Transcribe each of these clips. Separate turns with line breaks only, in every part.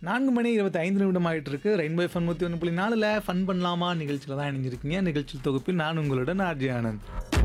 நான்கு மணி இருபத்தி ஐந்து நிமிடம் ஆகிட்டு இருக்கு ரெயின்போ ஃபன் நூற்றி ஒன்று புள்ளி நாலில் ஃபன் பண்ணலாமா நிகழ்ச்சியில் தான் இணைஞ்சிருக்கீங்க நிகழ்ச்சி தொகுப்பில் நான் உங்களுடன் ஆர்ஜி ஆனந்த்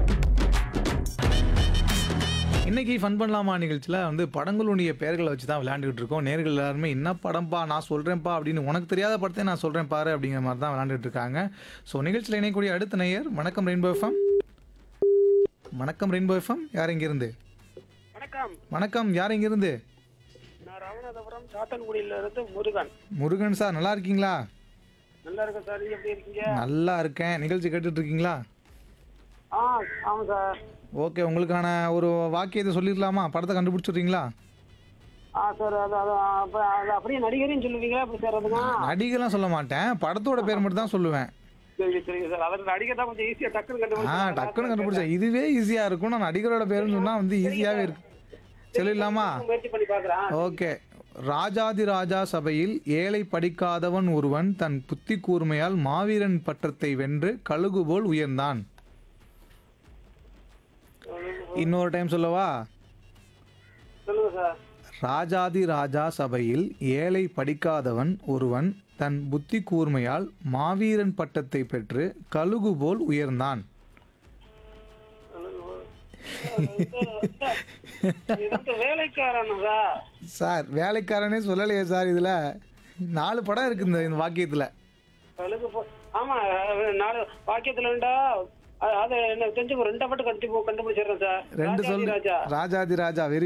இன்னைக்கு ஃபன் பண்ணலாமா நிகழ்ச்சியில் வந்து படங்களுடைய பெயர்களை வச்சு தான் விளையாண்டுக்கிட்டு இருக்கோம் நேர்கள் எல்லாருமே என்ன படம்ப்பா நான் சொல்கிறேன்ப்பா அப்படின்னு உனக்கு தெரியாத படத்தை நான் சொல்கிறேன் பாரு அப்படிங்கிற மாதிரி தான் விளையாண்டுட்டு இருக்காங்க ஸோ நிகழ்ச்சியில் இணையக்கூடிய அடுத்த நேயர் வணக்கம் ரெயின்போ எஃப்எம் வணக்கம் ரெயின்போ எஃப்எம் யார் இங்கிருந்து
வணக்கம்
வணக்கம் யார் இங்கிருந்து
நான் ராமநாதபுரம் சாத்தன்குடியில இருந்து முருகன்
முருகன் சார் நல்லா இருக்கீங்களா
நல்லா இருக்கேன் சார் நீங்க எப்படி இருக்கீங்க
நல்லா இருக்கேன் நிகழ்ச்சி கேட்டுட்டு இருக்கீங்களா
ஆ ஆமா சார்
ஓகே உங்களுக்கான ஒரு வாக்கியத்தை சொல்லிடலாமா படத்தை கண்டுபிடிச்சிடுறீங்களா
ஆ சார் அது அது அப்ப அது அப்படியே நடிகரையும் சொல்லுவீங்களா அப்படி சார் அதுங்க
நடிகர்லாம் சொல்ல மாட்டேன் படத்தோட பேர் மட்டும் தான் சொல்லுவேன்
சரி சரிங்க சார் அதில் நடிகர் தான் கொஞ்சம் ஈஸியா டக்குன்னு
ஆ டக்குன்னு கண்டுபிடிச்சேன் இதுவே ஈஸியாக இருக்கும் நான் நடிகரோட பேருன்னு சொன்னால் வந்து ஈஸியாகவே இருக்கு சொல்லிடலாமா
முயற்சி பண்ணி பாக்குறேன்
ஓகே ராஜாதி ராஜா சபையில் ஏழை படிக்காதவன் ஒருவன் தன் புத்தி கூர்மையால் மாவீரன் பட்டத்தை வென்று கழுகு போல் உயர்ந்தான் இன்னொரு டைம் சொல்லவா
சொல்லுங்க சார்
ராஜாதி ராஜா சபையில் ஏழை படிக்காதவன் ஒருவன் தன் புத்தி கூர்மையால் மாவீரன் பட்டத்தை பெற்று கழுகு போல் உயர்ந்தான்
இது வந்து வேலைக்காரன் சார்
சார் வேலைக்காரனே சொல்லலையே சார் இதில் நாலு படம் இருக்கு இந்த இந்த வாக்கியத்தில்
கழுகு போ ஆமா அஹ், நாலு வாக்கியத்துல இருந்தா அது என்ன தெரிஞ்சு ஒரு ரெண்டை மட்டும் கண்டு கண்டுபிடிச்சிடுறேன் சார்
ரெண்டு
ராஜாதி
சொல்லு
ராஜா
ராஜாதி ராஜா வெரி